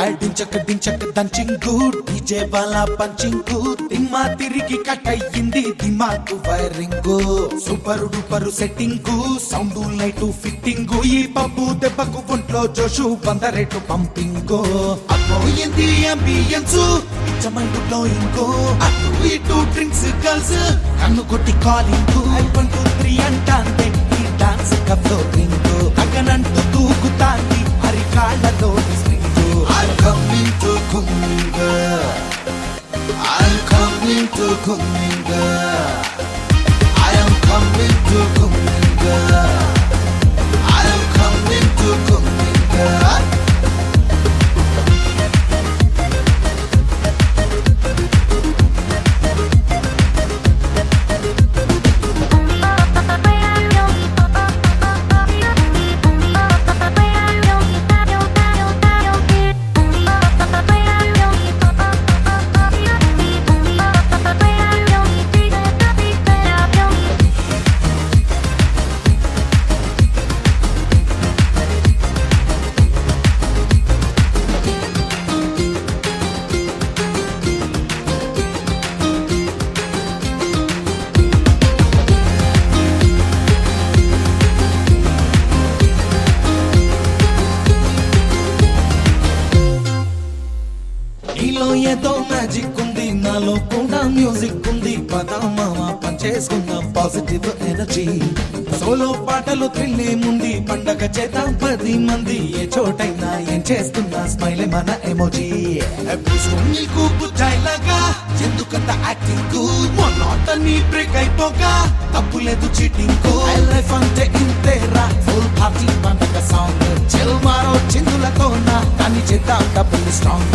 ఆడించక డించక దంచింగు DJ వాళ్ళ పంచింగు దిమ్మా తిరిగి cut అయ్యింది దిమాకు wiring super duper setting sound light fitting ఈ పప్పు దెబ్బకు ఒంట్లో జోషు వంద రేటు పంపింగ్ అపోయింది అంబియన్స్ పిచ్చమైండు బ్లోయింగ్ అటు ఇటు డ్రింక్స్ గర్ల్స్ కన్ను కొట్టి కాలింగ్ వన్ టూ త్రీ అంటాందే ఈ డాన్స్ కఫ్లోరింగ్ అగనంటూ దూకుతాంది అరికాళ్ళలో spring I'm coming to Kunga I'm coming to Kunga I am coming to Kunga I am coming to Kunga నీలో ఏదో మ్యాజిక్ ఉంది నాలో కూడా మ్యూజిక్ ఉంది పద మామ పనిచేసుకుందాం పాజిటివ్ ఎనర్జీ సోలో పాటలు థ్రిల్లేముంది పండగ చేద్దాం పది మంది ఏ చోటైనా ఏం చేస్తున్నా స్మైల్ మన ఎమోజీ నీకు బుజ్జాయిలాగా ఎందుకంత యాక్టింగ్ మొన్నోటని బ్రేక్ అయిపోగా తప్పు లేదు చీటింగ్ లైఫ్ అంటే ఇంతేరా ఫుల్ పార్టీ పండగ సాంగ్ చెల్ మారో చిందులతో నా దాన్ని చేద్దాం డబ్బులు స్ట్రాంగ్